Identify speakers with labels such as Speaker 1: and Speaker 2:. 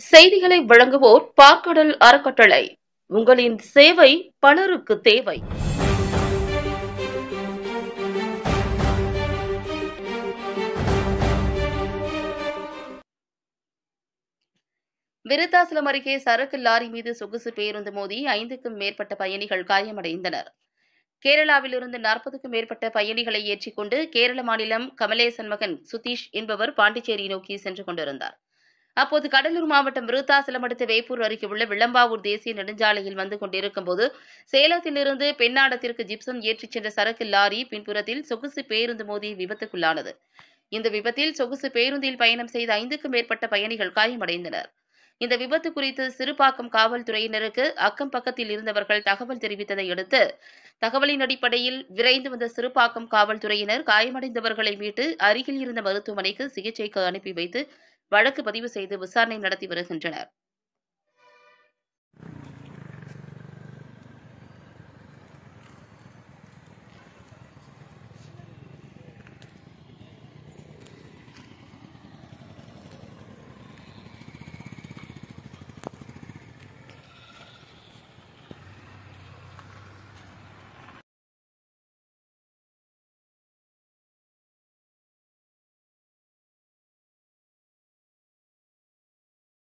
Speaker 1: செய்திகளை வழங்குவோர் பார்க்கடல் அறக்கட்டளை உங்களின் சேவை பலருக்கு தேவை விருத்தாசலம் அருகே சரக்கு லாரி மீது சொகுசு பேருந்து மோதி ஐந்துக்கும் மேற்பட்ட பயணிகள் காயமடைந்தனர் கேரளாவிலிருந்து நாற்பதுக்கும் மேற்பட்ட பயணிகளை ஏற்றிக்கொண்டு கேரள மாநிலம் கமலேசன் மகன் சுதீஷ் என்பவர் பாண்டிச்சேரி நோக்கி சென்று கொண்டிருந்தார் அப்போது கடலூர் மாவட்டம் விருத்தாசலம் அடுத்த வேப்பூர் அருகே உள்ள விளம்பாவூர் தேசிய நெடுஞ்சாலையில் வந்து கொண்டிருக்கும் போது சேலத்திலிருந்து பெண்ணாடத்திற்கு ஜிப்சம் ஏற்றிச் சென்ற சரக்கு லாரி பின்புறத்தில் சொகுசு பேருந்து மோதி விபத்துக்குள்ளானது இந்த விபத்தில் சொகுசு பேருந்தில் பயணம் செய்த ஐந்துக்கும் மேற்பட்ட பயணிகள் காயமடைந்தனர் இந்த விபத்து குறித்து சிறுபாக்கம் காவல்துறையினருக்கு அக்கம் பக்கத்தில் இருந்தவர்கள் தகவல் தெரிவித்ததை அடுத்து தகவலின் அடிப்படையில் விரைந்து வந்த சிறுபாக்கம் காவல்துறையினர் காயமடைந்தவர்களை மீட்டு அருகில் இருந்த மருத்துவமனைக்கு சிகிச்சைக்கு அனுப்பி வைத்து வழக்கு பதிவு செய்து விசாரணை நடத்தி வருகின்றனர்